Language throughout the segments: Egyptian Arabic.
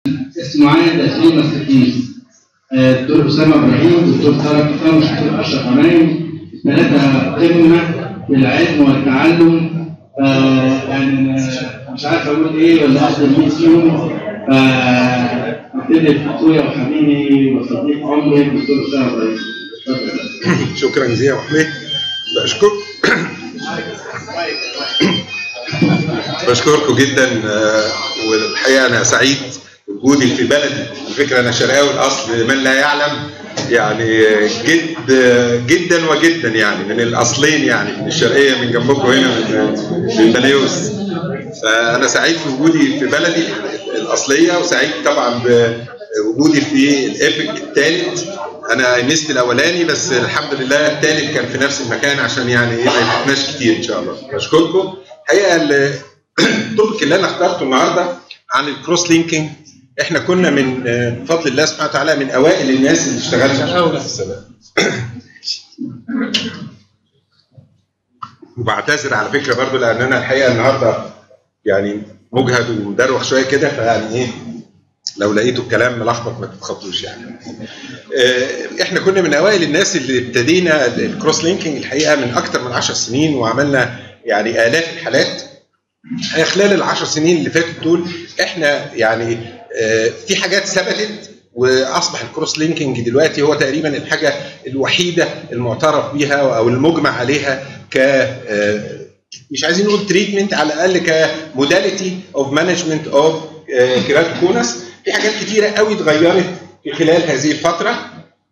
اسم معين داخلين مساكين الدكتور اسامه ابراهيم الدكتور طارق كفام والدكتور اشرف عمايم ثلاثه قمه في العلم والتعلم آه، يعني آه، مش عارف اقول ايه ولا افضل مين فيهم ابتدي باخويا وحبيبي وصديق عمري الدكتور اسامه ابراهيم اتفضل. شكرا جزيلا يا حميد بشكر بشكركم جدا آه، والحقيقه انا سعيد بوجودي في بلدي الفكره انا شرقاوي الاصل من لا يعلم يعني جد جدا وجدا يعني من الاصلين يعني من الشرقيه من جنبكم هنا من من بنيوس فانا سعيد في وجودي في بلدي الاصليه وسعيد طبعا بوجودي في الايبك الثالث انا مست الاولاني بس الحمد لله الثالث كان في نفس المكان عشان يعني ايه ما يفوتناش كتير ان شاء الله بشكركم الحقيقه ال- التوبيك اللي انا اخترته النهارده عن الكروس لينكينج احنا كنا من آه، بفضل الله سبحانه وتعالى من اوائل الناس اللي اشتغلنا في السنه وبعتذر على فكره برضو لان انا الحقيقه النهارده يعني مجهد ومدروخ شويه كده فيعني ايه لو لقيتوا الكلام ملخبط ما تتخضوش يعني. آه، احنا كنا من اوائل الناس اللي ابتدينا الكروس لينكينج الحقيقه من اكثر من 10 سنين وعملنا يعني الاف الحالات خلال العشر سنين اللي فاتت دول احنا يعني آه، في حاجات ثبتت واصبح الكروس لينكينج دلوقتي هو تقريبا الحاجه الوحيده المعترف بيها او المجمع عليها ك آه، مش عايزين نقول تريتمنت على الاقل كموداليتي اوف مانجمنت اوف كيراتوكونس في حاجات كتيره قوي اتغيرت في خلال هذه الفتره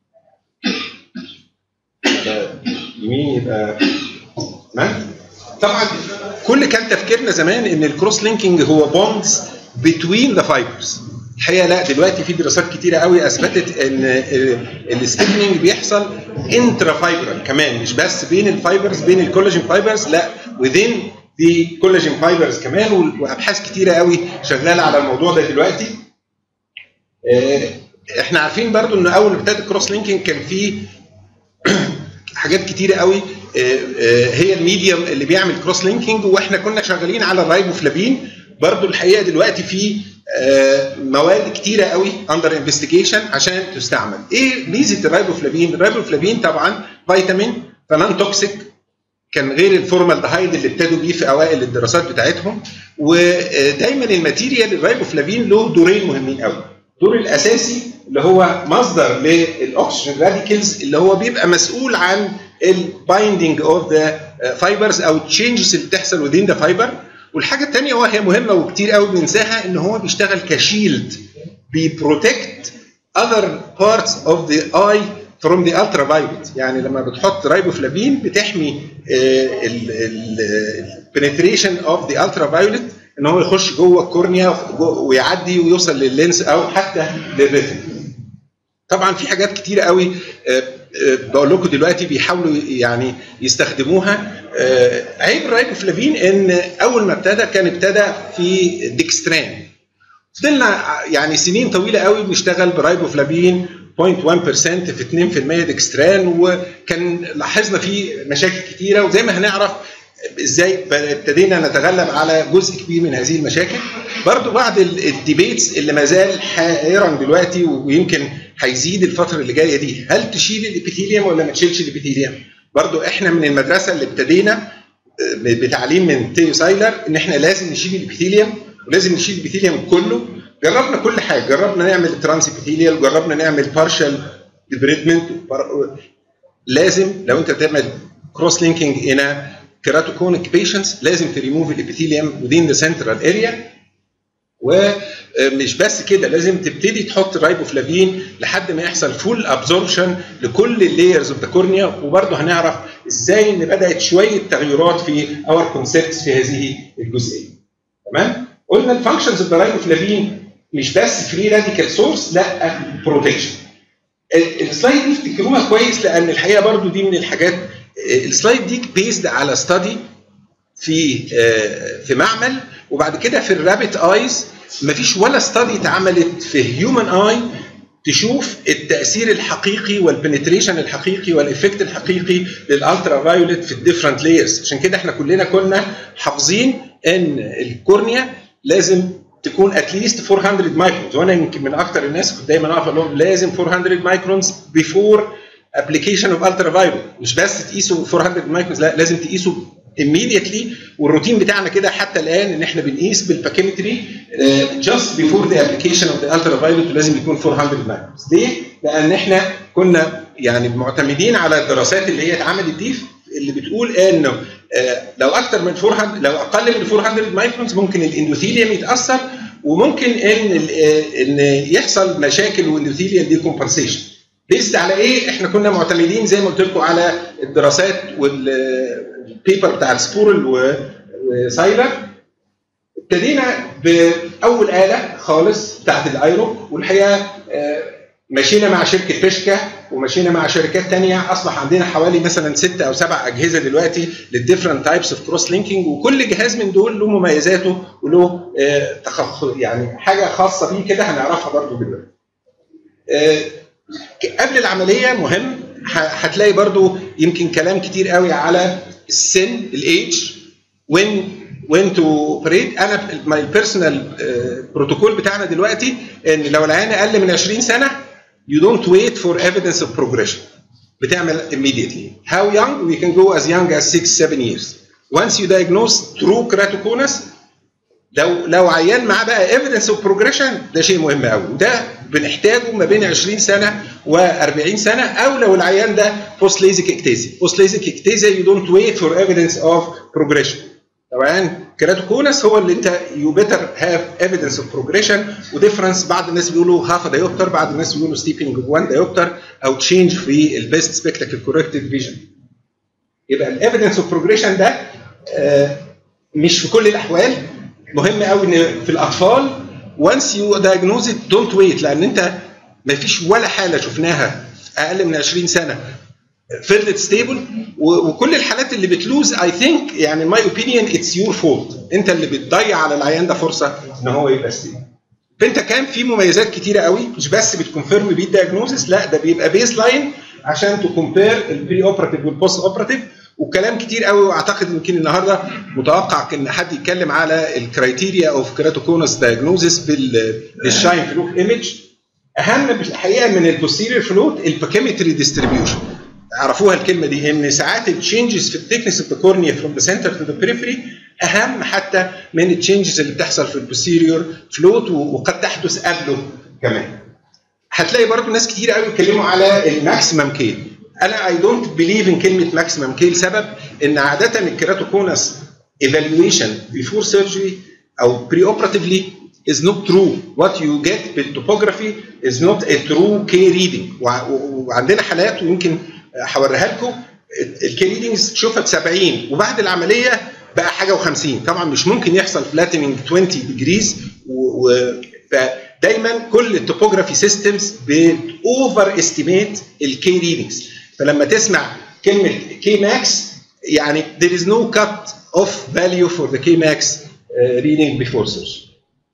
يمين يبقى تمام طبعا كل كان تفكيرنا زمان ان الكروس لينكينج هو بوندز بتوين ذا فايبرز الحقيقه لا دلوقتي في دراسات كتيره قوي اثبتت ان الستيكنينج بيحصل انترا فايبرال كمان مش بس بين الفايبرز بين الكولاجين فايبرز لا within the كولاجين فايبرز كمان وابحاث كتيره قوي شغاله على الموضوع ده دلوقتي آه، احنا عارفين برضو ان اول ما ابتدى الكروس لينكينج كان في حاجات كتيره قوي آه، آه، هي الميديوم اللي بيعمل كروس لينكينج واحنا كنا شغالين على الرايبوفلافين برضو الحقيقه دلوقتي في آه، مواد كتيره قوي اندر انفستيجيشن عشان تستعمل ايه ميزه الرايبوفلافين الرايبوفلافين طبعا فيتامين فنان توكسيك كان غير الفورمالدهايد اللي ابتدوا بيه في اوائل الدراسات بتاعتهم ودايما الماتيريال الرايبوفلافين له دورين مهمين قوي الدور الاساسي اللي هو مصدر للاكسجين راديكلز اللي هو بيبقى مسؤول عن البايندنج اوف ذا فايبرز او التشينجز اللي بتحصل within ذا فايبر والحاجه الثانيه وهي مهمه وكتير قوي بننساها ان هو بيشتغل كشيلد بيبروتكت other parts of the eye from the ultraviolet يعني لما بتحط رايبوفلافين بتحمي البنتريشن اوف ذا ultraviolet ان هو يخش جوه الكورنيا ويعدي ويوصل لللينس او حتى للريتم طبعا في حاجات كتير قوي آه، آه، بقول لكم دلوقتي بيحاولوا يعني يستخدموها آه، عيب الرايبوفلافين ان اول ما ابتدى كان ابتدى في ديكستران فضلنا يعني سنين طويله قوي بنشتغل برايبوفلافين 0.1% في 2% ديكستران وكان لاحظنا فيه مشاكل كتيره وزي ما هنعرف ازاي ابتدينا نتغلب على جزء كبير من هذه المشاكل برضو بعض ال- الديبيتس اللي ما زال حائرا دلوقتي ويمكن هيزيد الفتره اللي جايه دي هل تشيل الابيثيليوم ولا ما تشيلش الابيثيليوم برضو احنا من المدرسه اللي ابتدينا آه، بتعليم من تيو سايلر ان احنا لازم نشيل الابيثيليوم ولازم نشيل الابيثيليوم كله جربنا كل حاجه جربنا نعمل ترانس ابيثيليال جربنا نعمل بارشال ديبريتمنت لازم لو انت بتعمل كروس لينكينج ان كيراتوكونيك بيشنتس لازم تريموف الابيثيليوم within the central area ومش بس كده لازم تبتدي تحط رايبوفلافين لحد ما يحصل فول ابزوربشن لكل اللايرز اوف ذا كورنيا وبرضه هنعرف ازاي ان بدات شويه تغيرات في اور كونسبتس في هذه الجزئيه تمام قلنا الفانكشنز اوف ذا رايبوفلافين مش بس فري راديكال سورس لا بروتكشن السلايد دي افتكروها كويس لان الحقيقه برضو دي من الحاجات السلايد دي بيزد على ستادي في آه، في معمل وبعد كده في الرابت ايز مفيش ولا ستادي اتعملت في هيومن اي تشوف التاثير الحقيقي والبنتريشن الحقيقي والافكت الحقيقي للالترا فايولت في الديفرنت لايرز عشان كده احنا كلنا كنا حافظين ان الكورنيا لازم تكون اتليست 400 مايكرونز وانا يمكن من اكثر الناس كنت دايما اقف اقول لهم لازم 400 مايكرونز بيفور ابلكيشن اوف الترا فايروس مش بس تقيسوا 400 مايكرونز لا لازم تقيسوا immediately والروتين بتاعنا كده حتى الان ان احنا بنقيس بالباكيمتري جاست بيفور ذا ابلكيشن اوف ذا الترا فايروت لازم يكون 400 مايكرونز ليه؟ لان احنا كنا يعني معتمدين على الدراسات اللي هي اتعملت دي اللي بتقول انه آه، لو اكتر من 400 لو اقل من 400 مايكرونز ممكن الاندوثيليوم يتاثر وممكن ان ال- آه، ان يحصل مشاكل واندوثيليوم دي كومبنسيشن بيست على ايه؟ احنا كنا معتمدين زي ما قلت لكم على الدراسات والبيبر بتاع سبورل و- وسايلر ابتدينا باول اله خالص بتاعت الايرو والحقيقه آه، مشينا مع شركه بيشكا ومشينا مع شركات تانية اصبح عندنا حوالي مثلا ست او سبع اجهزه دلوقتي للديفرنت تايبس اوف كروس لينكينج وكل جهاز من دول له مميزاته وله آه، تخصص يعني حاجه خاصه بيه كده هنعرفها برضو دلوقتي. آه، قبل العمليه مهم ه- هتلاقي برضو يمكن كلام كتير قوي على السن الايدج وين وين تو اوبريت انا ماي بيرسونال بروتوكول بتاعنا دلوقتي ان لو العيان اقل من 20 سنه you don't wait for evidence of progression بتعمل immediately how young we can go as young as 6 7 years once you diagnose true keratoconus لو لو عيان معاه بقى ايفيدنس اوف بروجريشن ده شيء مهم قوي وده بنحتاجه ما بين 20 سنه و40 سنه او لو العيان ده بوست ليزك اكتيزيا بوست ليزك اكتيزيا يو دونت ويت فور ايفيدنس اوف بروجريشن لو عيان كيراتوكونس هو اللي انت يو بيتر هاف ايفيدنس اوف بروجريشن وديفرنس بعض الناس بيقولوا هاف دايوبتر بعض الناس بيقولوا ستيبنج اوف 1 دايوبتر او تشينج في البيست سبيكتاكل كوركتد فيجن يبقى الايفيدنس اوف بروجريشن ده آه، مش في كل الاحوال مهم قوي ان في الاطفال وانس يو دايجنوز ات دونت ويت لان انت ما فيش ولا حاله شفناها اقل من 20 سنه فضلت ستيبل وكل الحالات اللي بتلوز اي ثينك يعني ماي اوبينيون اتس يور فولت انت اللي بتضيع على العيان ده فرصه ان هو يبقى ستيبل فانت كان في مميزات كتيره قوي مش بس بتكونفيرم بيه الدايجنوزس لا ده بيبقى بيز لاين عشان تكومبير البري اوبراتيف والبوست اوبراتيف وكلام كتير قوي واعتقد يمكن النهارده متوقع ان حد يتكلم على الكرايتيريا اوف كراتوكونس دايجنوزس بالشاين فلوك ايمج اهم الحقيقه من البوستيريور فلوت الباكيمتري ديستريبيوشن عرفوها الكلمه دي ان ساعات التشينجز في الثيكنس اوف ذا كورنيا فروم ذا سنتر تو ذا بريفري اهم حتى من التشينجز اللي بتحصل في البوستيريور فلوت وقد تحدث قبله كمان هتلاقي برضو ناس كتير قوي بيتكلموا على الماكسيمم كيل انا اي دونت بليف ان كلمه ماكسيمم كيل سبب ان عاده الكيراتوكونس ايفالويشن بيفور سيرجري او بري اوبراتيفلي is not true what you get بالتوبوجرافي is not a true K reading وع- وعندنا حالات ويمكن هوريها لكم الكي ريدنجز تشوفها ب 70 وبعد العمليه بقى حاجه و50 طبعا مش ممكن يحصل فلاتننج 20 ديجريز فدايما كل التوبوجرافي سيستمز بتوفر استيميت الكي ريدنجز فلما تسمع كلمه كي ماكس يعني there is no cut off value for the K max uh, reading before surgery.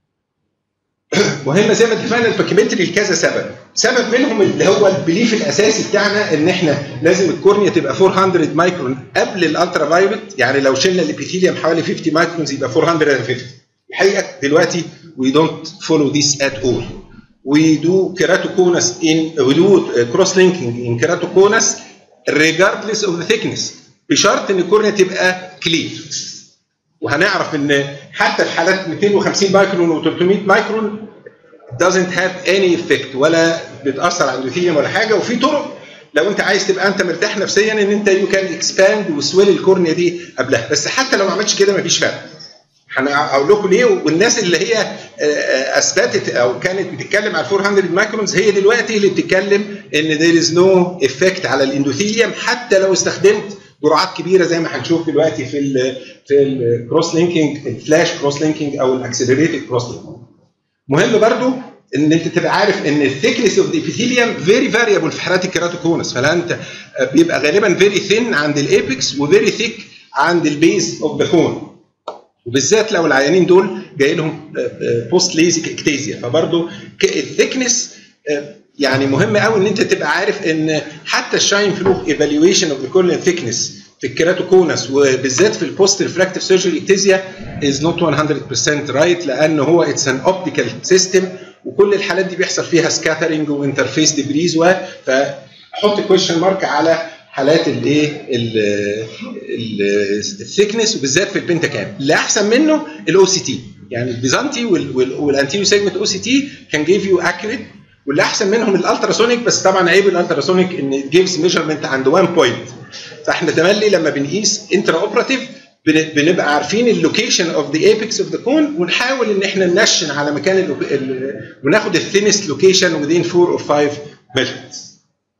مهم زي ما اتفقنا الباكيمتري لكذا سبب سبب منهم اللي هو البليف الاساسي بتاعنا ان احنا لازم الكورنيا تبقى 400 مايكرون قبل الالترا فايولت يعني لو شلنا الابيثيليوم حوالي 50 مايكرونز يبقى 450 الحقيقه دلوقتي we don't follow this at all we do keratoconus in we do cross linking in keratoconus regardless of the thickness بشرط ان الكورنيا تبقى كلير وهنعرف ان حتى الحالات 250 مايكرون و300 مايكرون doesn't have any effect ولا بتاثر على الاندوثيليوم ولا حاجه وفي طرق لو انت عايز تبقى انت مرتاح نفسيا ان انت يو كان اكسباند وسويل الكورنيا دي قبلها بس حتى لو ما عملتش كده مفيش فرق هقول لكم ليه والناس اللي هي آه، آه، اثبتت او كانت بتتكلم على 400 مايكرونز هي دلوقتي اللي بتتكلم ان there is no effect على الاندوثيليوم حتى لو استخدمت جرعات كبيره زي ما هنشوف دلوقتي في ال في الكروس لينكينج الفلاش كروس لينكينج او الاكسلريتد كروس لينكينج مهم برضو ان انت تبقى عارف ان الثيكنس اوف الابيثيليوم فيري فاريبل في حالات الكيراتوكونس فلا انت بيبقى غالبا فيري ثين عند الايبكس وفيري ثيك عند البيز اوف ذا كون وبالذات لو العيانين دول جاي لهم بوست ليزك اكتيزيا فبرضه الثيكنس يعني مهم قوي ان انت تبقى عارف ان حتى الشاين فلوك ايفالويشن اوف ذا كورنيال ثيكنس في الكيراتوكونس وبالذات في البوست ريفراكتيف سيرجري اكتيزيا از نوت 100% رايت لان هو اتس ان اوبتيكال سيستم وكل الحالات دي بيحصل فيها سكاترنج وانترفيس ديبريز و فحط كويشن مارك على حالات الايه الثيكنس وبالذات في البنتاكام اللي احسن منه الاو سي تي يعني البيزانتي والانتيريو سيجمنت او سي تي كان جيف يو اكيوريت واللي احسن منهم الالتراسونيك بس طبعا عيب الالتراسونيك ان جيفز ميجرمنت عند 1 بوينت فاحنا تملي لما بنقيس انترا اوبراتيف بنبقى عارفين اللوكيشن اوف ذا ايبكس اوف ذا كون ونحاول ان احنا ننشن على مكان ال وناخد الثينست لوكيشن within 4 or 5 measurements.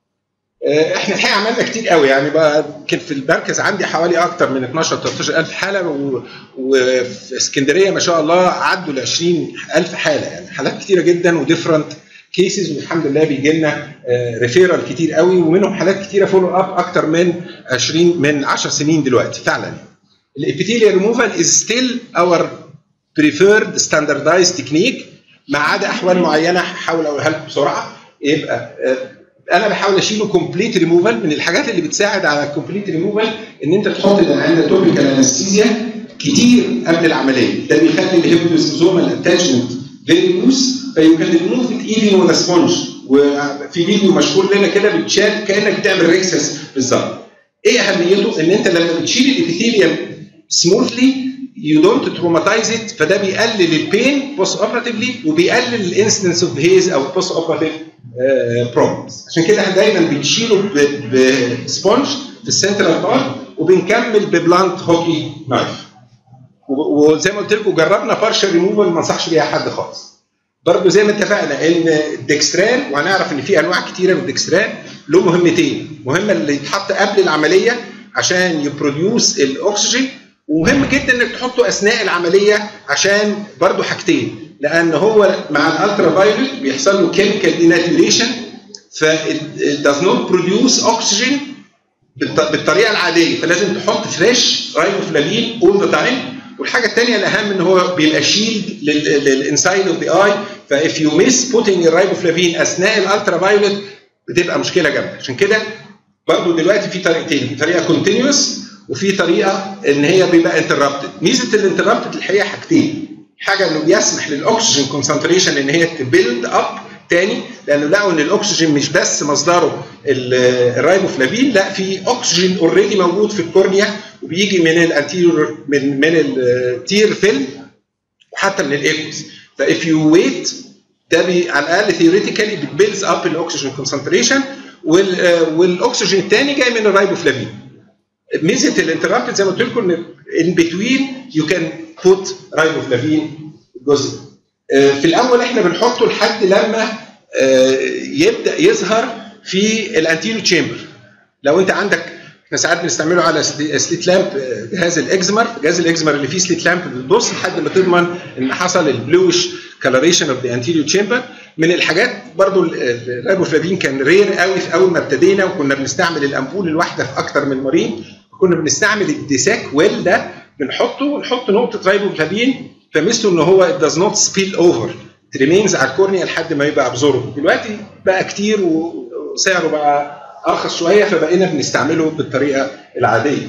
احنا الحقيقه عملنا كتير قوي يعني بقى كان في المركز عندي حوالي اكتر من 12 13 الف حاله و... وفي اسكندريه ما شاء الله عدوا ل 20 الف حاله يعني حالات كتيره جدا وديفرنت كيسز والحمد لله بيجي لنا ريفيرال كتير قوي ومنهم حالات كتيره فولو اب اكتر من 20 من 10 سنين دلوقتي فعلا الابيثيليال ريموفال از ستيل اور بريفيرد ستاندردايز تكنيك ما عدا احوال معينه هحاول اقولها لكم بسرعه يبقى انا بحاول اشيله كومبليت ريموفال من الحاجات اللي بتساعد على الكومبليت ريموفال ان انت تحط العيان توبيكال انستيزيا كتير قبل العمليه ده بيخلي الهيبوزومال اتاتشمنت فيري لوس فيو كان ريموف ات ايفن وذ سبونج وفي فيديو مشهور لنا كده بتشال كانك بتعمل ريكسس بالظبط ايه اهميته ان انت لما بتشيل الابيثيليوم سموثلي يو دونت تروماتايز ات فده بيقلل البين بوست اوبراتيفلي وبيقلل الانسيدنس اوف هيز او بوست اوبراتيف بروبلمز عشان كده احنا دايما بنشيله بسبونج في السنترال بارت وبنكمل ببلانت هوكي نايف وزي ما قلت لكم جربنا بارشل ريموفال ما انصحش بيها حد خالص برضه زي ما اتفقنا ان الدكستران وهنعرف ان في انواع كتيره من الدكستران له مهمتين مهمه اللي يتحط قبل العمليه عشان يبروديوس الاكسجين ومهم جدا انك تحطه اثناء العمليه عشان برضه حاجتين لان هو مع الالترا فايولت بيحصل له كيميكال ديناتوريشن ف does not produce oxygen بالطريقه العاديه فلازم تحط فريش رايبوفلافين اول ذا تايم والحاجه الثانيه الاهم ان هو بيبقى شيلد للانسايد اوف ذا اي فاف يو ميس بوتنج الرايبوفلافين اثناء الالترا فايولت بتبقى مشكله جامده عشان كده برضه دلوقتي في طريقتين في طريقه كونتينوس وفي طريقه ان هي بيبقى انتربتد ميزه الانتربتد الحقيقه حاجتين حاجه انه بيسمح للاكسجين كونسنتريشن ان هي تبيلد اب تاني لانه لقوا ان الاكسجين مش بس مصدره الرايبوفلافين لا في اكسجين اوريدي موجود في الكورنيا وبيجي من الانتيريور من من التير فيلم وحتى من الايكوس فاف يو ويت ده بي على الاقل ثيوريتيكالي بتبيلز اب الاكسجين كونسنتريشن والاكسجين الثاني جاي من الرايبوفلافين ميزه الانترابتد زي ما قلت لكم ان ان بتوين يو كان بوت رايبوفلافين جزء في الاول احنا بنحطه لحد لما يبدا يظهر في الانتيريو تشامبر لو انت عندك احنا ساعات بنستعمله على سليت لامب جهاز الاكزمر جهاز الاكزمر اللي فيه سليت لامب بتبص لحد ما تضمن ان حصل البلوش كلريشن اوف ذا انتيريو تشامبر من الحاجات برضو الرايبوفلافين كان رير قوي في اول ما ابتدينا وكنا بنستعمل الامبول الواحده في اكتر من مريض كنا بنستعمل الديساك ويل ده بنحطه ونحط نقطه رايبوفلافين فمثله ان هو it does not spill over it remains على الكورنيا لحد ما يبقى ابزورب دلوقتي بقى كتير وسعره بقى ارخص شويه فبقينا بنستعمله بالطريقه العاديه.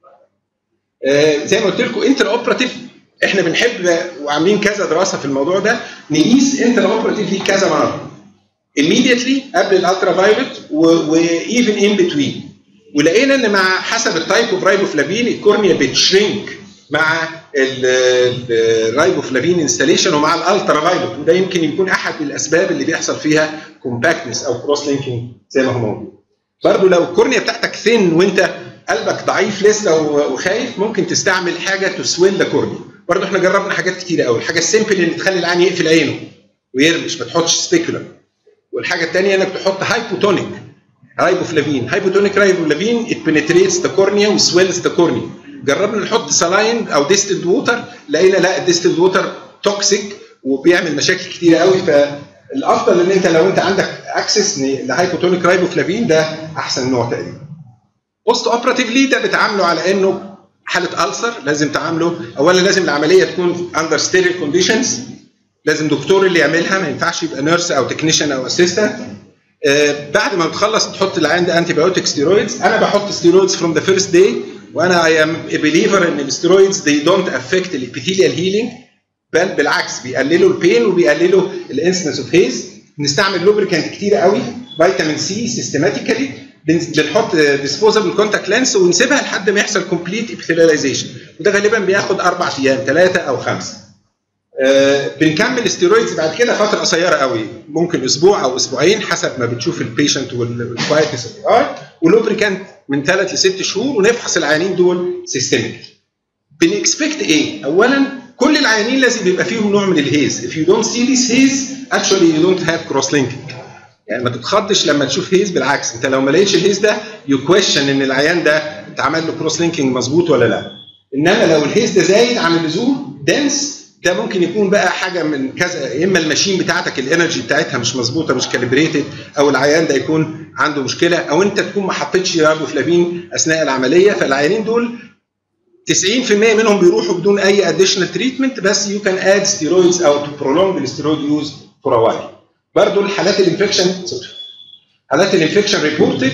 آه زي ما قلت لكم انتر اوبراتيف احنا بنحب وعاملين كذا دراسه في الموضوع ده نقيس انتر اوبراتيف دي كذا مره. immediately قبل الالترا فايولت وايفن ان بتوين ولقينا ان مع حسب التايب اوف رايبوفلافين الكورنيا بتشرينك مع الرايبوفلافين انستاليشن ومع الالترا فايولت وده يمكن يكون احد الاسباب اللي بيحصل فيها كومباكتنس او كروس لينكينج زي ما هو موجود. برضه لو الكورنيا بتاعتك ثين وانت قلبك ضعيف لسه وخايف ممكن تستعمل حاجه تسويل ذا كورنيا. برضه احنا جربنا حاجات كتيره قوي، الحاجه السيمبل اللي تخلي العين يقفل عينه ويرمش ما تحطش سبيكولم. والحاجه الثانيه انك تحط هايبوتونيك رايبوفلافين، هايبوتونيك رايبوفلافين ات بنتريتس ذا كورنيا وسويلز ذا كورنيا. جربنا نحط سلاين او ديستلد ووتر لقينا لا الديستلد ووتر توكسيك وبيعمل مشاكل كتيره قوي فالافضل ان انت لو انت عندك اكسس لهايبوتونيك رايبوفلافين ده احسن نوع تقريبا. بوست اوبراتيفلي ده بتعامله على انه حاله السر لازم تعامله اولا لازم العمليه تكون اندر ستيريل كونديشنز لازم دكتور اللي يعملها ما ينفعش يبقى نيرس او تكنيشن او اسيستنت آه بعد ما بتخلص تحط العين ده انتي بايوتيك ستيرويدز انا بحط ستيرويدز فروم ذا فيرست داي وانا اي ام بليفر ان الاسترويدز they don't affect الابيثيليال هيلينج بل بالعكس بيقللوا البين وبيقللوا الانسنس اوف هيز بنستعمل لوبريكانت كتير قوي فيتامين سي سيستماتيكالي بنحط ديسبوزابل كونتاكت لينس ونسيبها لحد ما يحصل كومبليت ابيثيلايزيشن وده غالبا بياخد اربع ايام ثلاثه او خمسه. آه بنكمل استيرويدز بعد كده فتره قصيره قوي ممكن اسبوع او اسبوعين حسب ما بتشوف البيشنت والكوايتنس اوف ار ولوبريكانت من ثلاث لست شهور ونفحص العيانين دول سيستميك. بنكسبكت ايه؟ اولا كل العيانين لازم بيبقى فيهم نوع من الهيز. If you don't see this haze actually you don't have cross linking. يعني ما تتخضش لما تشوف هيز بالعكس انت لو ما لقيتش الهيز ده يو كويشن ان العيان ده اتعمل له كروس لينكينج مظبوط ولا لا انما لو الهيز ده زايد عن اللزوم دنس ده ممكن يكون بقى حاجه من كذا يا اما الماشين بتاعتك الانرجي بتاعتها مش مظبوطه مش كاليبريتد او العيان ده يكون عنده مشكله او انت تكون ما حطيتش رابوفلافين اثناء العمليه فالعيانين دول 90% منهم بيروحوا بدون اي اديشنال تريتمنت بس يو كان اد ستيرويدز او تو برولونج الستيرويد يوز فور ا وايل برضه الحالات الانفكشن حالات الانفكشن ريبورتد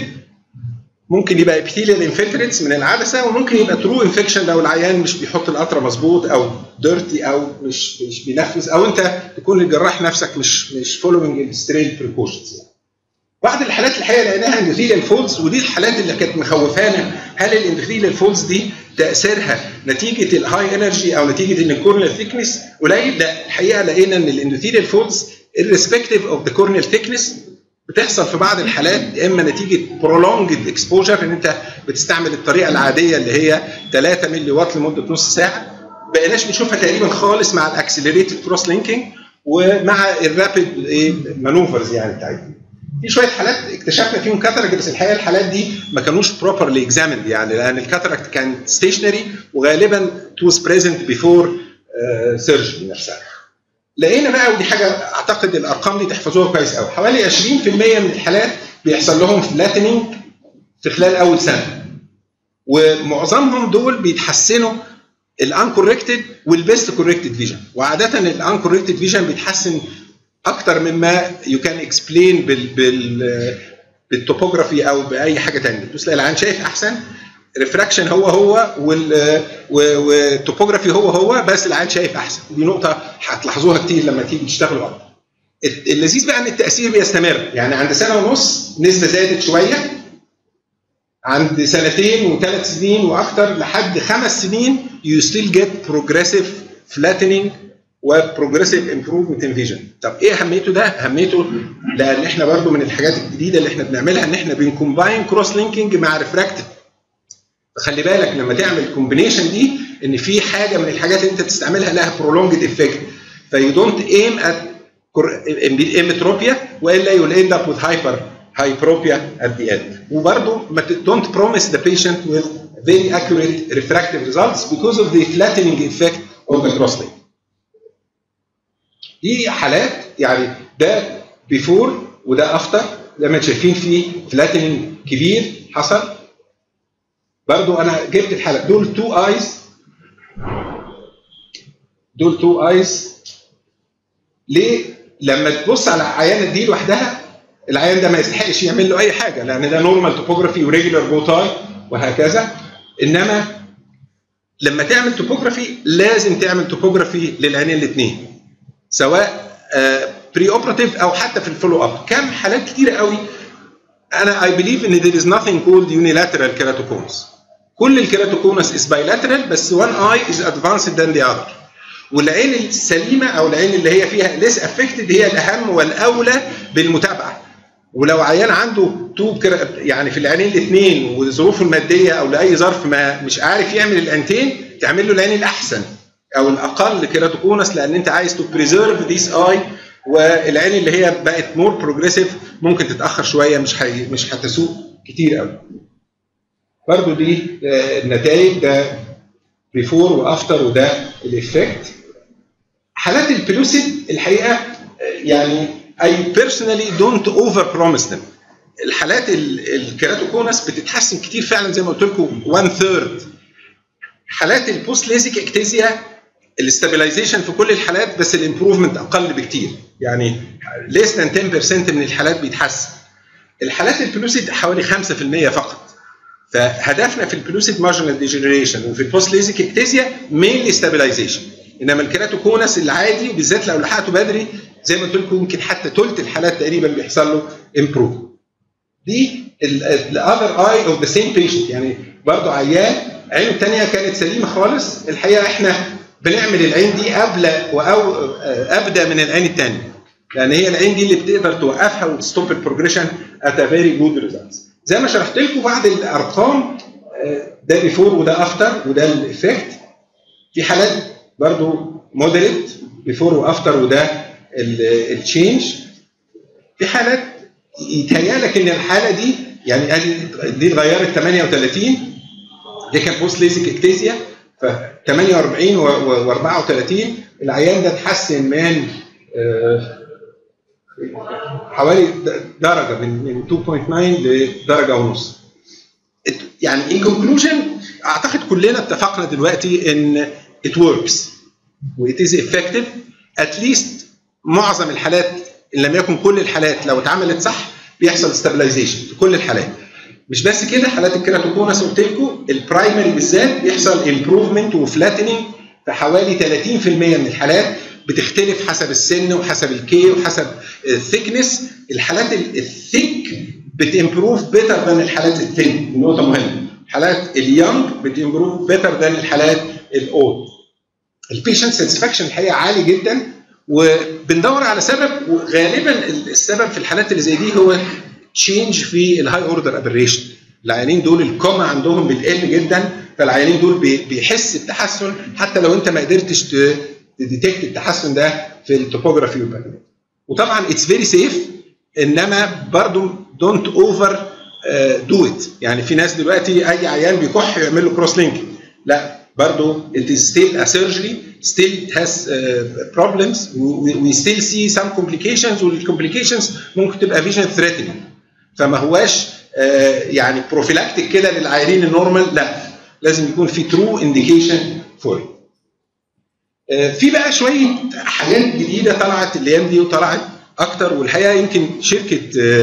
ممكن يبقى ابيثيليال انفلتريتس من العدسه وممكن يبقى ترو انفكشن لو العيان مش بيحط القطره مظبوط او ديرتي او مش مش بينفذ او انت تكون الجراح نفسك مش مش فولوينج الستريل بريكوشنز يعني. بعض الحالات الحقيقه لقيناها اندوثيليال فولز ودي الحالات اللي كانت مخوفانا هل الاندوثيليال فولز دي تاثيرها نتيجه الهاي انرجي او نتيجه ان الكورنيال ثيكنس قليل لا الحقيقه لقينا ان الاندوثيليال فولز irrespective of the corneal thickness بتحصل في بعض الحالات اما نتيجه prolonged exposure ان انت بتستعمل الطريقه العاديه اللي هي 3 مللي واط لمده نص ساعه بقيناش بنشوفها تقريبا خالص مع الاكسلريتد كروس لينكينج ومع الرابid مانوفرز يعني بتاعتنا في شويه حالات اكتشفنا فيهم كاتاراكت بس الحقيقه الحالات دي ما كانوش بروبرلي اكزامند يعني لان الكاتاراكت كان ستيشنري وغالبا تو was present before سيرجري نفسها لقينا بقى ودي حاجه اعتقد الارقام دي تحفظوها كويس قوي حوالي 20% من الحالات بيحصل لهم فلاتنينج في خلال اول سنه ومعظمهم دول بيتحسنوا الانكوركتد والبيست كوركتد فيجن وعاده الانكوركتد فيجن بيتحسن اكتر مما يو كان اكسبلين بال بال بالتوبوجرافي او باي حاجه ثانيه بس العين شايف احسن ريفراكشن هو هو والتوبوجرافي هو هو بس العين شايف احسن دي نقطه هتلاحظوها كتير لما تيجي تشتغلوا اكتر اللذيذ بقى ان التاثير بيستمر يعني عند سنه ونص نسبه زادت شويه عند سنتين وثلاث سنين واكتر لحد خمس سنين يو ستيل جيت بروجريسيف فلاتنينج وبروجريسيف امبروفمنت ان فيجن طب ايه اهميته ده اهميته لان احنا برضو من الحاجات الجديده اللي احنا بنعملها ان احنا بنكومباين كروس لينكينج مع ريفراكتيف خلي بالك لما تعمل الكومبينيشن دي ان في حاجه من الحاجات اللي انت بتستعملها لها برولونجد افكت فيو دونت ايم ات ايمتروبيا والا يو اند اب with هايبر hyperopia at the end وبرضه ما don't promise the patient with very accurate refractive results because of the flattening effect of the crosslink دي حالات يعني ده بيفور وده افتر زي ما شايفين في فلاتنينج كبير حصل برضو انا جبت الحاله دول تو ايز دول تو ايز ليه لما تبص على عيانه دي لوحدها العيان ده ما يستحقش يعمل له اي حاجه لان ده نورمال توبوجرافي وريجولار بوتاي وهكذا انما لما تعمل توبوجرافي لازم تعمل توبوجرافي للعينين الاثنين سواء بري اوبراتيف او حتى في الفولو اب كم حالات كتيره قوي انا اي بليف ان there is nothing called unilateral keratoconus كل الكيراتوكونس is bilateral بس one eye is advanced than the other والعين السليمه او العين اللي هي فيها less affected هي الاهم والاولى بالمتابعه ولو عيان عنده تو يعني في العينين الاثنين وظروفه الماديه او لاي ظرف ما مش عارف يعمل العينتين تعمل له العين الاحسن او الاقل كيراتوكونس لان انت عايز تو بريزيرف ذيس اي والعين اللي هي بقت مور بروجريسيف ممكن تتاخر شويه مش حي... مش هتسوق كتير قوي. برضو دي النتائج ده بيفور وافتر وده الافكت. حالات البلوسيد الحقيقه يعني اي بيرسونالي دونت اوفر بروميس them. الحالات الكيراتوكونس بتتحسن كتير فعلا زي ما قلت لكم 1 ثيرد. حالات البوست ليزك اكتيزيا الاستابيلايزيشن في كل الحالات بس الامبروفمنت اقل بكتير يعني ليس ذان 10% من الحالات بيتحسن الحالات البلوسيد حوالي 5% فقط فهدفنا في البلوسيد مارجنال ديجنريشن وفي البوست ليزك اكتيزيا مينلي ستابلايزيشن انما الكيراتوكونس العادي بالذات لو لحقته بدري زي ما قلت لكم يمكن حتى ثلث الحالات تقريبا بيحصل له امبروف دي الاذر اي اوف ذا سيم بيشنت يعني برضه عيان عينه الثانيه كانت سليمه خالص الحقيقه احنا بنعمل العين دي قبل او ابدا من العين الثانيه لان هي العين دي اللي بتقدر توقفها وتستوب البروجريشن ات ا فيري جود ريزلتس زي ما شرحت لكم بعض الارقام ده بيفور وده افتر وده الايفكت في حالات برضو مودريت بيفور وافتر وده التشينج في حالات يتهيألك ان الحاله دي يعني دي اتغيرت 38 دي كان بوست ليزك اكتيزيا ف 48 و 34 العيان ده اتحسن من حوالي درجه من من 2.9 لدرجه ونص يعني ان كونكلوجن اعتقد كلنا اتفقنا دلوقتي ان it works وit is effective at least معظم الحالات ان لم يكن كل الحالات لو اتعملت صح بيحصل ستابلايزيشن في كل الحالات مش بس كده حالات الكيراتوكونس قلت لكم البرايمري بالذات بيحصل امبروفمنت وفلاتننج في حوالي 30% من الحالات بتختلف حسب السن وحسب الكي وحسب الثيكنس الحالات الثيك بتمبروف بيتر ذان الحالات الثين نقطه مهمه حالات اليونج بتمبروف بيتر ذان الحالات الاولد البيشنت ساتسفاكشن الحقيقه عالي جدا وبندور على سبب وغالبا السبب في الحالات اللي زي دي هو تشينج في الهاي اوردر ابريشن العيانين دول الكوما عندهم بتقل جدا فالعيانين دول بيحس بتحسن حتى لو انت ما قدرتش تديتكت التحسن ده في التوبوجرافي والبرنامج وطبعا اتس فيري سيف انما برضو دونت اوفر دو ات يعني في ناس دلوقتي اي عيان بيكح يعمل له كروس لينك لا برضو it is still a surgery still it has uh, problems we, we still see some complications والcomplications ممكن تبقى vision threatening فما هواش uh, يعني بروفيلاكتيك كده للعيانين النورمال لا لازم يكون في true indication for it. Uh, في بقى شويه حاجات جديده طلعت الايام دي وطلعت اكتر والحقيقه يمكن شركه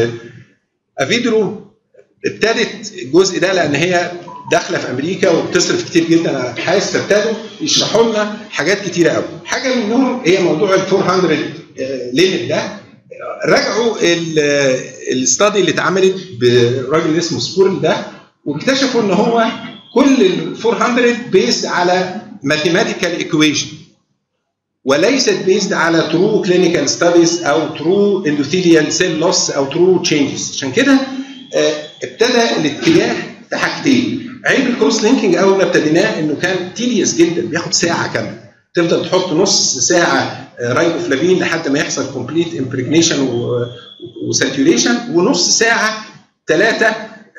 افيدرو ابتدت الجزء ده لان هي داخله في امريكا وبتصرف كتير جدا على ابحاث فابتدوا يشرحوا لنا حاجات كتيره قوي حاجه منهم هي موضوع ال 400 ليميت ده راجعوا الاستادي اللي اتعملت بالراجل اسمه سبورل ده واكتشفوا ان هو كل ال 400 بيست على ماثيماتيكال ايكويشن وليست بيزد على ترو كلينيكال ستاديز او ترو اندوثيليال سيل لوس او ترو تشينجز عشان كده ابتدى الاتجاه في حاجتين عيب الكروس لينكينج اول ما ابتديناه انه كان تيليوس جدا بياخد ساعه كامله تفضل تحط نص ساعه رايبوفلافين لحد ما يحصل كومبليت امبريجنيشن وساتوريشن ونص ساعه 3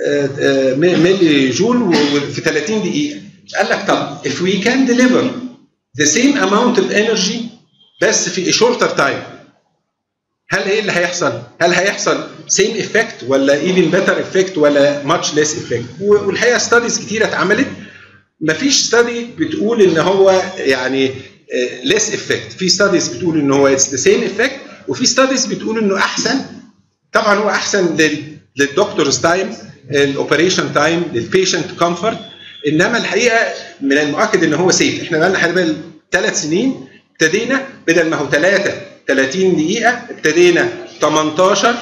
ملي جول في 30 دقيقه قال لك طب if we can deliver the same amount of energy بس في a shorter time هل ايه اللي هيحصل؟ هل هيحصل سيم افكت ولا ايفن بيتر افكت ولا ماتش ليس افكت؟ والحقيقه ستاديز كتيره اتعملت مفيش ستادي بتقول ان هو يعني ليس افكت، في ستاديز بتقول ان هو اتس ذا سيم افكت وفي ستاديز بتقول انه احسن طبعا هو احسن للدكتورز تايم الاوبريشن تايم للبيشنت كومفورت انما الحقيقه من المؤكد ان هو سيف احنا بقى لنا ثلاث سنين ابتدينا بدل ما هو ثلاثه 30 دقيقة ابتدينا 18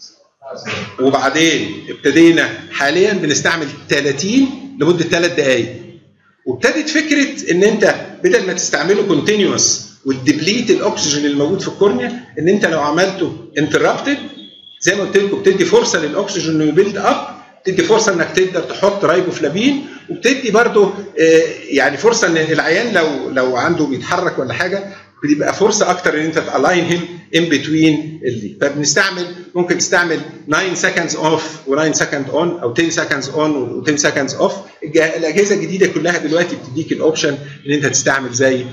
وبعدين ابتدينا حاليا بنستعمل 30 لمدة 3 دقايق وابتدت فكرة ان انت بدل ما تستعمله كونتينوس وتدبليت الاكسجين اللي موجود في الكورنيا ان انت لو عملته انتربتد زي ما قلت لكم بتدي فرصة للاكسجين انه يبيلد اب بتدي فرصه انك تقدر تحط رايبوفلافين وبتدي برضه يعني فرصه ان العيان لو لو عنده بيتحرك ولا حاجه بيبقى فرصه اكتر ان انت تالاين هيم ان بتوين اللي فبنستعمل ممكن تستعمل 9 سكندز اوف و9 سكند اون او 10 سكندز اون و10 سكندز اوف الاجهزه الجديده كلها دلوقتي بتديك الاوبشن ان انت تستعمل زي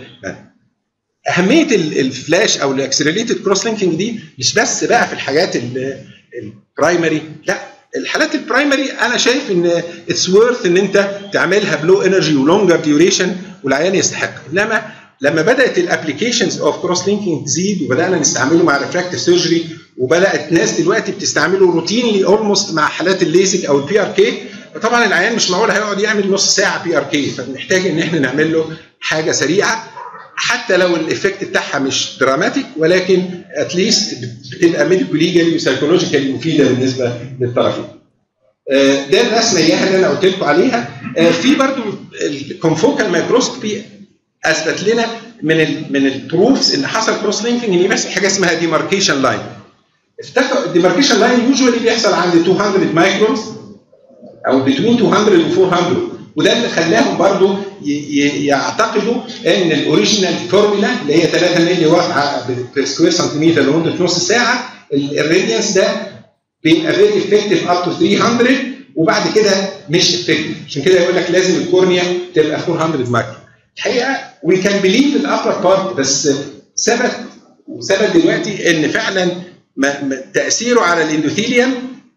اهميه الفلاش او الاكسلريتد كروس لينكينج دي مش بس بقى في الحاجات البرايمري لا الحالات البرايمري انا شايف ان اتس وورث ان انت تعملها بلو انرجي ولونجر ديوريشن والعيان يستحق انما لما بدات الابلكيشنز اوف كروس لينكينج تزيد وبدانا نستعمله مع ريفراكتيف سيرجري وبدات ناس دلوقتي بتستعمله روتينلي اولموست مع حالات الليزك او البي ار كي فطبعا العيان مش معقول هيقعد يعمل نص ساعه بي ار كي فبنحتاج ان احنا نعمل له حاجه سريعه حتى لو الايفكت بتاعها مش دراماتيك ولكن اتليست بتبقى ميديكو ليجالي وسايكولوجيكالي مفيده بالنسبه للطرفين. ده الرسمه اياها اللي انا قلت لكم عليها في برضو الكونفوكال مايكروسكوبي اثبت لنا من ال من البروفز ان حصل كروس لينكينج ان بيحصل حاجه اسمها ديماركيشن لاين. افتكر الديماركيشن لاين يوجوالي بيحصل عند 200 مايكرونز او بين 200 و 400 وده اللي خلاهم برضو يعتقدوا ان الاوريجينال فورمولا اللي هي 3 مللي وات بير سكوير سنتيمتر لمده نص ساعه الراديانس ده بيبقى فيري افكتيف اب تو 300 وبعد كده مش افكتيف عشان كده يقول لك لازم الكورنيا تبقى 400 مايكرو الحقيقه وي كان بليف الابر بارت بس ثبت وثبت دلوقتي ان فعلا تاثيره على الاندوثيليوم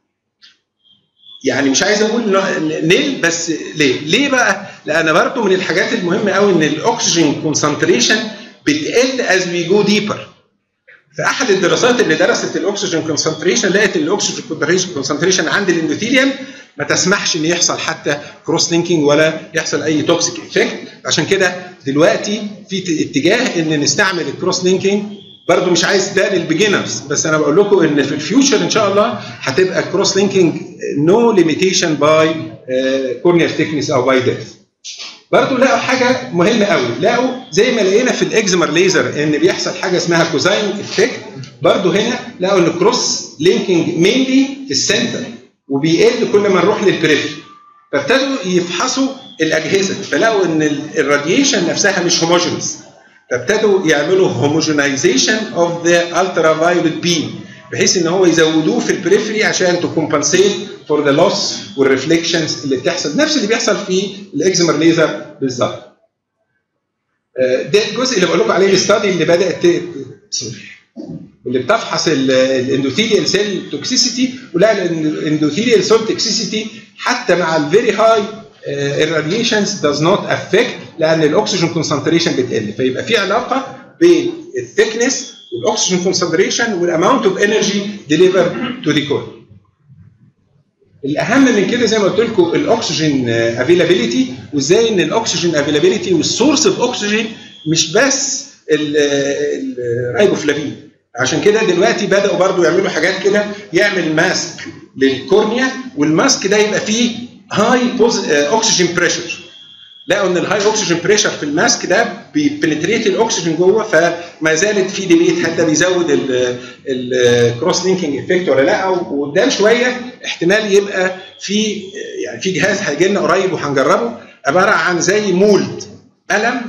يعني مش عايز اقول نيل بس ليه؟ ليه بقى؟ لان برضه من الحاجات المهمه قوي ان الاكسجين كونسنتريشن بتقل از وي جو ديبر. في احد الدراسات اللي درست الاكسجين كونسنتريشن لقيت ان الاكسجين كونسنتريشن عند الاندوثيليوم ما تسمحش ان يحصل حتى كروس لينكينج ولا يحصل اي توكسيك افكت عشان كده دلوقتي في اتجاه ان نستعمل الكروس لينكينج برضه مش عايز ده للبيجنرز بس انا بقول لكم ان في الفيوتشر ان شاء الله هتبقى كروس لينكينج نو ليميتيشن باي كورنيال ثيكنس او باي ديث برضه لقوا حاجه مهمه قوي لقوا زي ما لقينا في الاكزمر ليزر ان بيحصل حاجه اسمها كوزاين افكت برضه هنا لقوا ان كروس لينكينج مينلي في السنتر وبيقل كل ما نروح للبريفري فابتدوا يفحصوا الاجهزه فلقوا ان الراديشن نفسها مش هوموجينس فابتدوا يعملوا هوموجينايزيشن اوف ذا الترا فايولت بيم بحيث ان هو يزودوه في البريفري عشان تكمبنسيت فور ذا لوس والريفليكشنز اللي بتحصل نفس اللي بيحصل في الاكزمر ليزر بالظبط. ده الجزء اللي بقول لكم عليه الاستادي اللي بدات اللي بتفحص الاندوثيليال سيل توكسيسيتي ولقى ان الاندوثيليال سيل توكسيسيتي حتى مع الفيري هاي الراديشنز داز نوت افكت لان الاكسجين كونسنتريشن بتقل فيبقى في علاقه بين الثيكنس والاكسجين كونسنتريشن والاماونت اوف انرجي ديليفر تو ذا كور الاهم من كده زي ما قلت لكم الاكسجين افيلابيلتي وازاي ان الاكسجين افيلابيلتي والسورس اوف اكسجين مش بس الرايبوفلافين عشان كده دلوقتي بداوا برضو يعملوا حاجات كده يعمل ماسك للكورنيا والماسك ده يبقى فيه هاي اوكسجين بريشر لقوا ان الهاي اوكسجين بريشر في الماسك ده بيبنتريت الاكسجين جوه فما زالت في ديبيت هل ده بيزود الكروس لينكينج افكت ولا لا وقدام شويه احتمال يبقى في يعني في جهاز هيجي لنا قريب وهنجربه عباره عن زي مولد قلم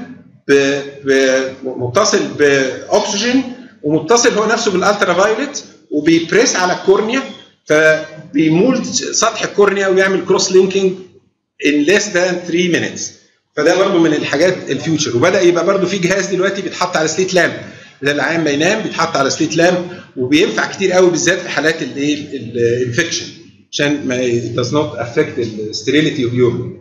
متصل باكسجين ومتصل هو نفسه بالالترا فايولت وبيبريس على الكورنيا فبيمولد سطح الكورنيا ويعمل كروس لينكينج in less than 3 minutes فده برضه من الحاجات الفيوتشر وبدا يبقى برضه في جهاز دلوقتي بيتحط على سليت لامب العيان ما ينام بيتحط على سليت لامب وبينفع كتير قوي بالذات في حالات الايه الانفكشن عشان ما does not affect the sterility of urine.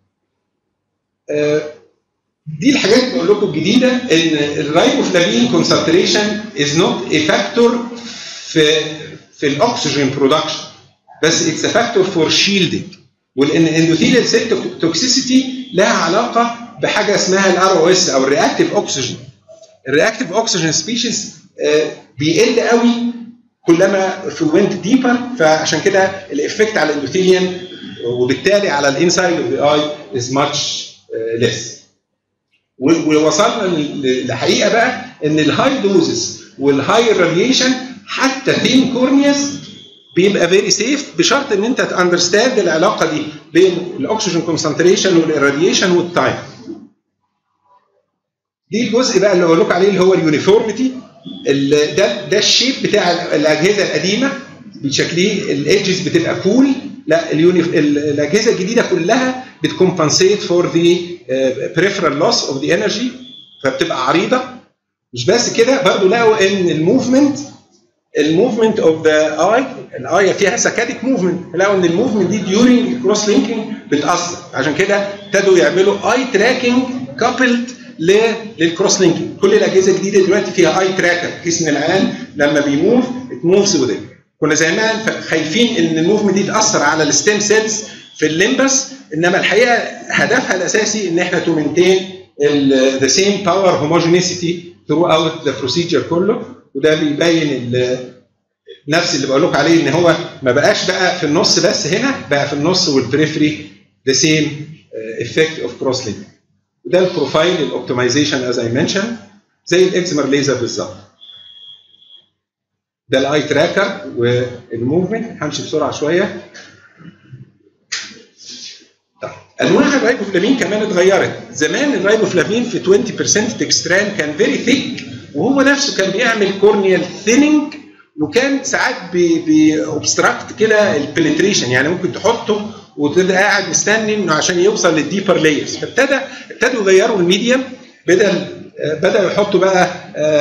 دي الحاجات اللي بقول لكم الجديده ان الرايبوفلافين كونسنتريشن از نوت ا فاكتور في في الاكسجين برودكشن بس اتس ا فاكتور فور شيلدنج ولان الاندوثيليال سيل توكسيسيتي لها علاقه بحاجه اسمها الار او اس او الرياكتيف اوكسجين الرياكتيف اوكسجين سبيشيز بيقل قوي كلما في وينت ديبر فعشان كده الافكت على الاندوثيليان وبالتالي على الانسايد اوف ذا اي از ماتش ليس ووصلنا لحقيقه بقى ان الهاي دوزز والهاي راديشن حتى ثين كورنياز بيبقى فيري سيف بشرط ان انت تاندرستاند العلاقه دي بين الاكسجين كونسنتريشن والراديشن والتايم. دي الجزء بقى اللي بقول لكم عليه اللي هو اليونيفورميتي ده ده الشيب بتاع الاجهزه القديمه بشكليه الايدجز بتبقى كول لا الاجهزه الجديده كلها بتكمبنسيت فور ذا بريفرال لوس اوف ذا انرجي فبتبقى عريضه مش بس كده برضو لقوا ان الموفمنت الموفمنت اوف ذا اي الاي فيها سكاتيك موفمنت لقوا ان الموفمنت دي ديورنج الكروس لينكينج بتاثر عشان كده ابتدوا يعملوا اي تراكنج كابلد للكروس لينكينج كل الاجهزه الجديده دلوقتي فيها اي تراكر بحيث ان العيان لما بيموف ات موفز وذ كنا زمان خايفين ان الموفمنت دي تاثر على الستيم سيلز في الليمبس انما الحقيقه هدفها الاساسي ان احنا تو مينتين ذا سيم باور هوموجينيسيتي ثرو اوت ذا بروسيجر كله وده بيبين نفس اللي بقول لكم عليه ان هو ما بقاش بقى في النص بس هنا بقى في النص والبريفري ذا سيم افكت اوف كروس لينك وده البروفايل الاوبتمايزيشن از اي منشن زي الاكزمر ليزر بالظبط ده الاي تراكر والموفمنت همشي بسرعه شويه طيب انواع الرايبوفلافين كمان اتغيرت زمان الرايبوفلافين في 20% ديكستران كان فيري ثيك وهو نفسه كان بيعمل كورنيال ثيننج وكان ساعات بيوبستراكت كده البنتريشن يعني ممكن تحطه وتبقى قاعد مستني انه عشان يوصل للديبر لايرز فابتدى ابتدوا يغيروا الميديم بدل بداوا يحطوا بقى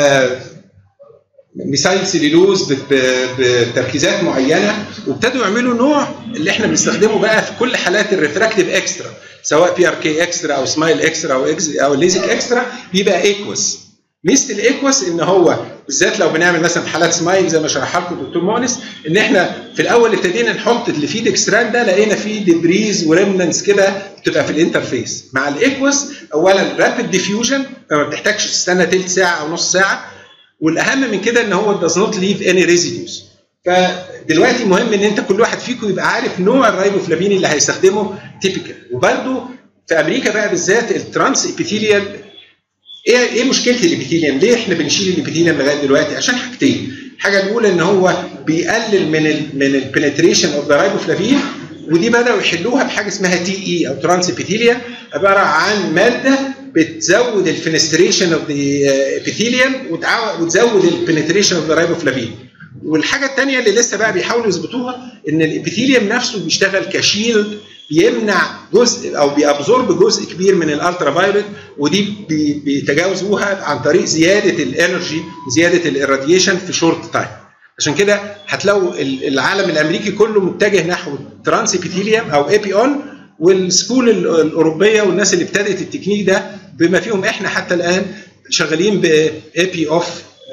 ميثايل سيلولوز بتركيزات معينه وابتدوا يعملوا نوع اللي احنا بنستخدمه بقى في كل حالات الريفراكتيف اكسترا سواء بي ار كي اكسترا او سمايل اكسترا او إكس او ليزك اكسترا بيبقى ايكوس ميزه الايكوس ان هو بالذات لو بنعمل مثلا في حالات سمايل زي ما شرحها لكم الدكتور مؤنس ان احنا في الاول ابتدينا نحط اللي فيه ديكستران ده لقينا فيه ديبريز وريمننس كده بتبقى في الانترفيس مع الايكوس اولا رابيد ديفيوجن فما بتحتاجش تستنى تلت ساعه او نص ساعه والاهم من كده ان هو does not leave any residues فدلوقتي مهم ان انت كل واحد فيكم يبقى عارف نوع الرايبوفلافين اللي هيستخدمه تيبيكال وبرده في امريكا بقى بالذات الترانس ابيثيليال ايه ايه مشكله الابيثيليوم؟ ليه احنا بنشيل الابيثيليوم لغايه دلوقتي؟ عشان حاجتين، الحاجه الاولى ان هو بيقلل من ال من البنتريشن اوف ذا رايبوفلافين ودي بداوا يحلوها بحاجه اسمها تي اي او ترانس ابيثيليا عباره عن ماده بتزود الفنستريشن اوف ذا ابيثيليوم وتزود البنتريشن اوف ذا رايبوفلافين. والحاجه الثانيه اللي لسه بقى بيحاولوا يظبطوها ان الابيثيليوم نفسه بيشتغل كشيلد بيمنع جزء او بيابزورب جزء كبير من الالترا فايولت ودي بيتجاوزوها عن طريق زياده الانرجي زياده الاراديشن في شورت تايم عشان كده هتلاقوا العالم الامريكي كله متجه نحو ترانس ابيثيليوم او اي بي اون والسكول الاوروبيه والناس اللي ابتدت التكنيك ده بما فيهم احنا حتى الان شغالين باي بي اوف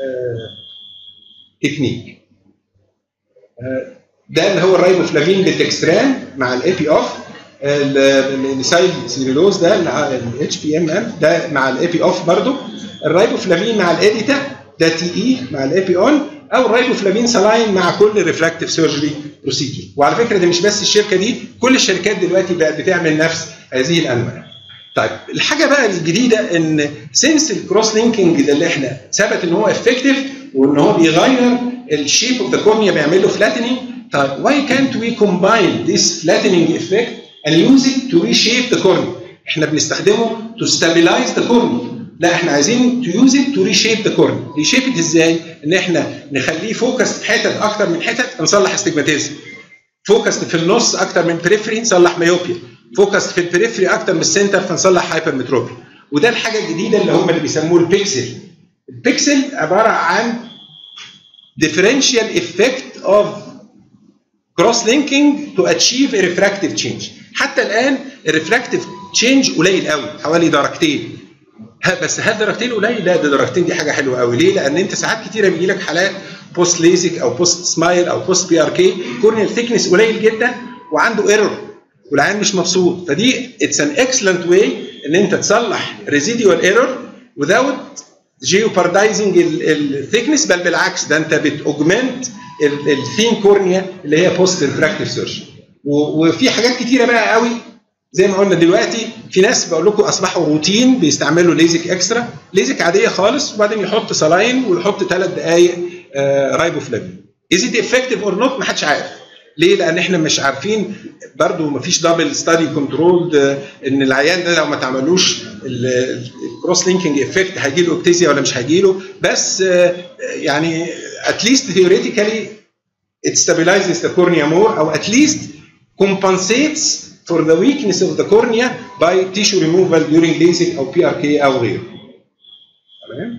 تكنيك ده اللي هو الرايبوفلافين بالتكستران مع الاي بي اوف النسايل سيلولوز ده الاتش بي ام ام ده مع الاي بي اوف برضه الرايبوفلافين مع الاديتا ده تي اي مع الاي بي اون او الرايبوفلافين سلاين مع كل ريفراكتيف سيرجري بروسيجر وعلى فكره ده مش بس الشركه دي كل الشركات دلوقتي بقت بتعمل نفس هذه الانواع طيب الحاجه بقى الجديده ان سنس الكروس لينكينج ده اللي احنا ثبت ان هو افكتيف وان هو بيغير الشيب اوف ذا كورنيا بيعمل له فلاتنينج طيب why can't we combine this flattening effect and use it to reshape the cornea احنا بنستخدمه to stabilize the cornea لا احنا عايزين to use it to reshape the cornea reshape it ازاي ان احنا نخليه فوكس في حتت اكتر من حتت نصلح استجماتيزم فوكس في النص اكتر من بريفري نصلح ميوبيا فوكس في البريفري اكتر من السنتر فنصلح هايبرمتروبيا وده الحاجه الجديده اللي هم اللي بيسموه البيكسل البيكسل عباره عن differential effect of cross linking to achieve a refractive change حتى الان الريفراكتيف تشينج قليل قوي حوالي درجتين بس هل درجتين قليل؟ لا ده درجتين دي حاجه حلوه قوي ليه؟ لان انت ساعات كتيره بيجي لك حالات بوست ليزك او بوست سمايل او بوست بي ار كي كورنيال ثيكنس قليل جدا وعنده ايرور والعيان مش مبسوط فدي اتس ان اكسلنت واي ان انت تصلح ريزيديوال ايرور without jeopardizing الثيكنس بل بالعكس ده انت بتوجمنت الثين كورنيا اللي هي بوست ريفراكتيف سيرجري وفي حاجات كتيره بقى قوي زي ما قلنا دلوقتي في ناس بقول لكم اصبحوا روتين بيستعملوا ليزك اكسترا ليزك عاديه خالص وبعدين يحط سلاين ويحط ثلاث دقائق آه رايبوفلافين از ات افكتيف اور نوت ما حدش عارف ليه؟ لان احنا مش عارفين برضو ما فيش دبل ستادي كنترول ان العيان ده لو ما تعملوش الكروس لينكينج افكت هيجي له اكتيزيا ولا مش هيجي له بس يعني اتليست ثيوريتيكالي it stabilizes the cornea more او at least compensates for the weakness of the cornea by tissue removal during LASIK او PRK او غيره. تمام؟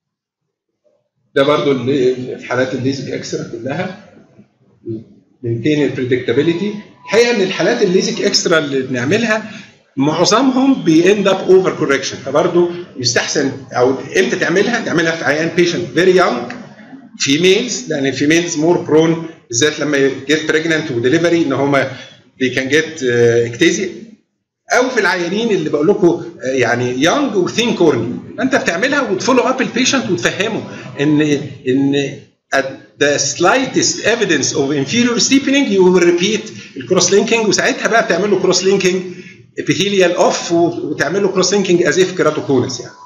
ده برضو اللي في حالات الليزك اكسترا كلها maintain البريدكتابيلتي الحقيقه ان الحالات الليزك اكسترا اللي بنعملها معظمهم بيند اب اوفر كوركشن فبرضه يستحسن او امتى تعملها؟ تعملها في عيان بيشنت فيري يونج فيميلز لان الفيميلز مور برون بالذات لما جيت بريجننت وديليفري ان هم they can get اكتازيا او في العيانين اللي بقول لكم يعني يونج وثين كورني انت بتعملها وتفولو اب البيشنت وتفهمه ان ان at the slightest evidence of inferior steepening you will repeat الكروس لينكينج وساعتها بقى بتعمل له كروس لينكينج epithelial اوف وتعمل له كروس لينكينج از اف كيراتوكونس يعني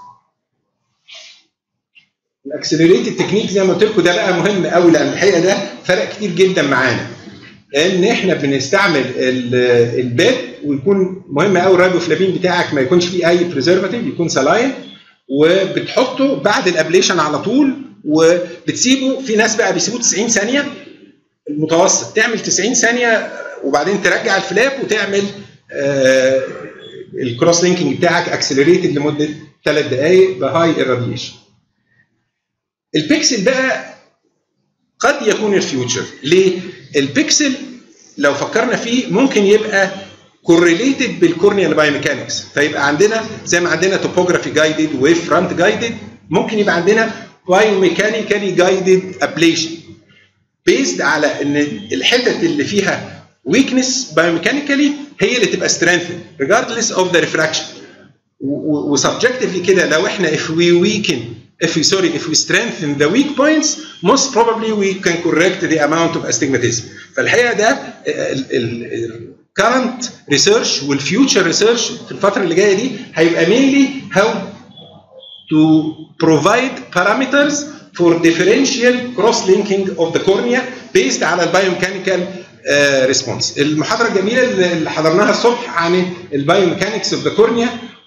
الاكسلريتد تكنيك زي ما قلت لكم ده بقى مهم قوي لان الحقيقه ده فرق كتير جدا معانا ان احنا بنستعمل البيت ويكون مهم قوي الرايبوفلافين بتاعك ما يكونش فيه اي بريزرفاتيف يكون سلاين وبتحطه بعد الابليشن على طول وبتسيبه في ناس بقى بيسيبوه 90 ثانيه المتوسط تعمل 90 ثانيه وبعدين ترجع الفلاب وتعمل آه الكروس لينكينج بتاعك اكسلريتد لمده ثلاث دقائق بهاي irradiation البيكسل بقى قد يكون الفيوتشر ليه؟ البيكسل لو فكرنا فيه ممكن يبقى كورليتد بالكورنيال بايوميكانكس فيبقى عندنا زي ما عندنا توبوجرافي جايدد ويف فرونت جايدد ممكن يبقى عندنا بايوميكانيكالي جايدد ابليشن بيزد على ان الحتت اللي فيها ويكنس بايوميكانيكالي هي اللي تبقى سترينثن ريجاردلس اوف ذا ريفراكشن وسبجكتيفلي كده لو احنا if we weaken if we sorry if we strengthen the weak points most probably we can correct the amount of astigmatism فالحقيقه ده ال current research والfuture research في الفتره اللي جايه دي هيبقى mainly how to provide parameters for differential cross linking of the cornea based على البايوميكانيكال ريسبونس المحاضره الجميله اللي حضرناها الصبح عن البايوميكانكس اوف ذا كورنيا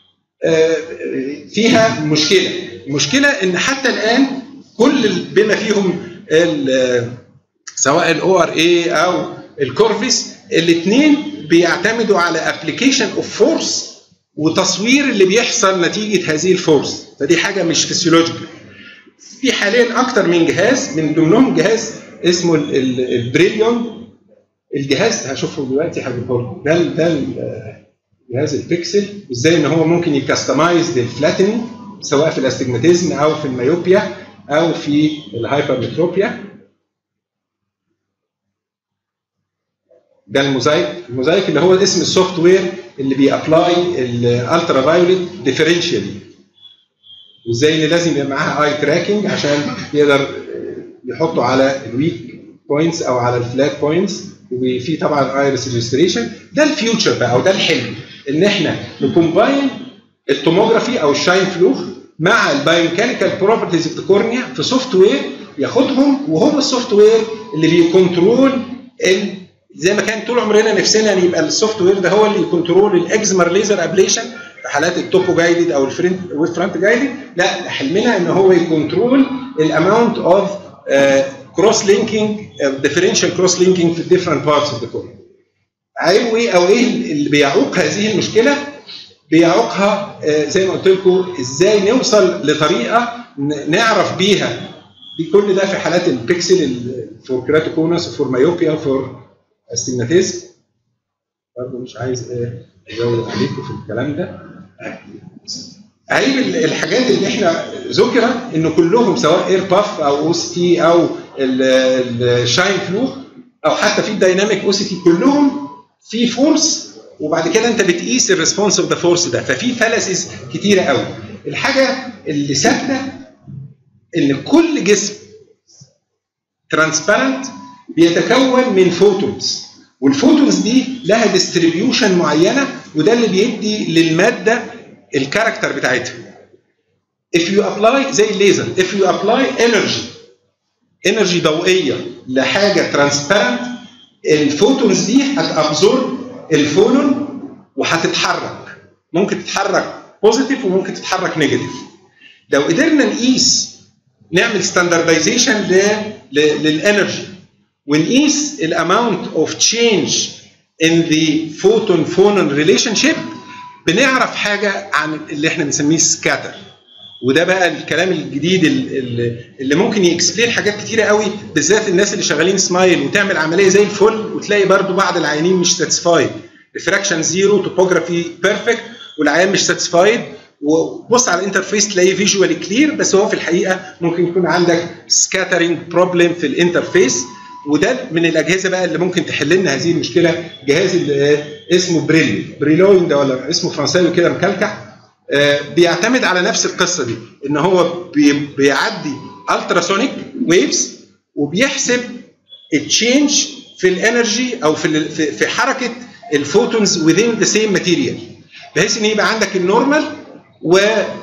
فيها مشكله المشكله ان حتى الان كل بما فيهم سواء الاو ار اي او الكورفيس الاثنين بيعتمدوا على ابلكيشن اوف فورس وتصوير اللي بيحصل نتيجه هذه الفورس فدي حاجه مش فيسيولوجيكال في حاليا اكتر من جهاز من ضمنهم جهاز اسمه البريليون الجهاز هشوفه دلوقتي هجيبه لكم ده ده جهاز البيكسل ازاي ان هو ممكن يكستمايز للفلاتنج سواء في الاستجماتيزم او في الميوبيا او في الهايبرمتروبيا ده الموزايك الموزايك اللي هو اسم السوفت وير اللي بيابلاي الالترا فايوليت ديفرنشالي وازاي ان لازم يبقى معاها اي تراكنج عشان يقدر يحطه على الويك بوينتس او على الفلات بوينتس وفي طبعا ايرس ريجستريشن ده الفيوتشر بقى او ده الحلم ان احنا نكومباين التوموجرافي او الشاين فلوخ مع البايوميكانيكال بروبرتيز اوف كورنيا في سوفت وير ياخدهم وهو السوفت وير اللي بيكنترول زي ما كان طول عمرنا نفسنا ان يبقى السوفت وير ده هو اللي يكنترول الاكزمر ليزر ابليشن في حالات التوبو جايدد او الفرنت والفرونت جايدد لا حلمنا ان هو يكنترول الاماونت اوف كروس لينكينج ديفرنشال كروس لينكينج في الديفرنت بارتس اوف ذا كورنيا عيب ايه او ايه اللي بيعوق هذه المشكله بيعوقها زي ما قلت لكم ازاي نوصل لطريقه نعرف بيها دي كل ده في حالات البيكسل فور كراتوكونس وفور مايوبيا وفور استجماتيزم برضه مش عايز ايه ازود عليكم في الكلام ده عيب الحاجات اللي احنا ذكر ان كلهم سواء اير باف او او سي تي او الشاين فلو او حتى في الدايناميك او سي تي كلهم في فورس وبعد كده انت بتقيس الريسبونس اوف ذا فورس ده ففي فالسز كتيره قوي الحاجه اللي ثابته ان كل جسم ترانسبيرنت بيتكون من فوتونز والفوتونز دي لها ديستريبيوشن معينه وده اللي بيدي للماده الكاركتر بتاعتها if you apply زي الليزر if you apply energy انرجي ضوئيه لحاجه ترانسبيرنت الفوتونز دي هتابزورب الفوتون وهتتحرك ممكن تتحرك بوزيتيف وممكن تتحرك نيجاتيف لو قدرنا نقيس نعمل ستاندردايزيشن للانرجي ونقيس الاماونت اوف تشينج ان ذا فوتون فونون ريليشن شيب بنعرف حاجه عن اللي احنا بنسميه سكاتر وده بقى الكلام الجديد اللي ممكن يكسبلين حاجات كتيره قوي بالذات الناس اللي شغالين سمايل وتعمل عمليه زي الفل وتلاقي برضو بعض العيانين مش ساتسفايد ريفراكشن زيرو توبوجرافي بيرفكت والعيان مش ساتسفايد وبص على الانترفيس تلاقيه فيجوالي كلير بس هو في الحقيقه ممكن يكون عندك سكاترينج بروبلم في الانترفيس وده من الاجهزه بقى اللي ممكن تحل لنا هذه المشكله جهاز اللي اسمه بريل بريلوين ده ولا اسمه فرنساوي كده مكلكع بيعتمد على نفس القصه دي ان هو بيعدي التراسونيك ويفز وبيحسب التشينج في الانرجي او في في حركه الفوتونز within ذا سيم ماتيريال بحيث ان يبقى عندك النورمال و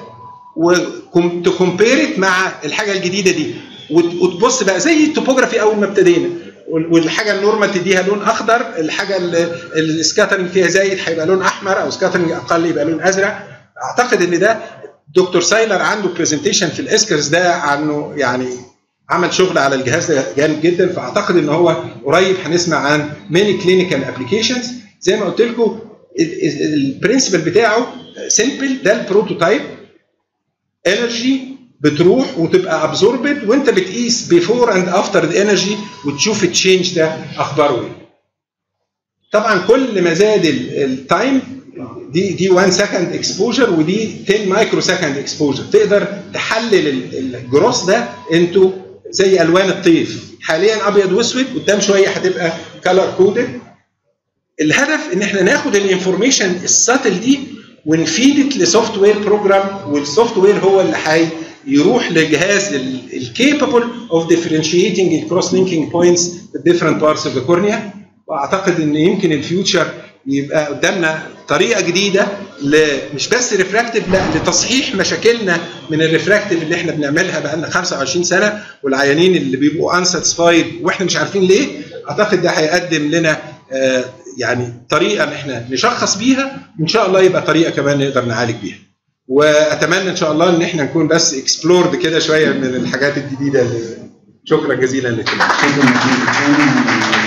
وتكمبيرت مع الحاجه الجديده دي وتبص بقى زي التوبوجرافي اول ما ابتدينا والحاجه النورمال تديها لون اخضر الحاجه السكاترنج فيها زايد هيبقى لون احمر او سكاترنج اقل يبقى لون ازرق اعتقد ان ده دكتور سايلر عنده برزنتيشن في الاسكرز ده عنه يعني عمل شغل على الجهاز ده جامد جدا فاعتقد ان هو قريب هنسمع عن ماني كلينيكال ابلكيشنز زي ما قلت لكم البرنسبل بتاعه سيمبل ده البروتوتايب انرجي بتروح وتبقى ابزوربد وانت بتقيس بيفور اند افتر ذا انرجي وتشوف التشينج ده اخباره ايه. طبعا كل ما زاد التايم دي دي 1 سكند اكسبوجر ودي 10 مايكرو سكند اكسبوجر تقدر تحلل الجروس ده انتو زي الوان الطيف حاليا ابيض واسود قدام شويه هتبقى كلر كودد الهدف ان احنا ناخد الانفورميشن الساتل دي ونفيدت لسوفت وير بروجرام والسوفت وير هو اللي حي يروح لجهاز الكيبل اوف ديفرنشيتنج الكروس لينكينج بوينتس في different parts of the cornea واعتقد ان يمكن الفيوتشر يبقى قدامنا طريقه جديده مش بس ريفراكتيف لا لتصحيح مشاكلنا من الريفراكتيف اللي احنا بنعملها بقى لنا 25 سنه والعيانين اللي بيبقوا انساتسفايد واحنا مش عارفين ليه اعتقد ده هيقدم لنا آه يعني طريقه ان احنا نشخص بيها وان شاء الله يبقى طريقه كمان نقدر نعالج بيها. واتمنى ان شاء الله ان احنا نكون بس اكسبلورد كده شويه من الحاجات الجديده اللي شكرا جزيلا لكم. شكرا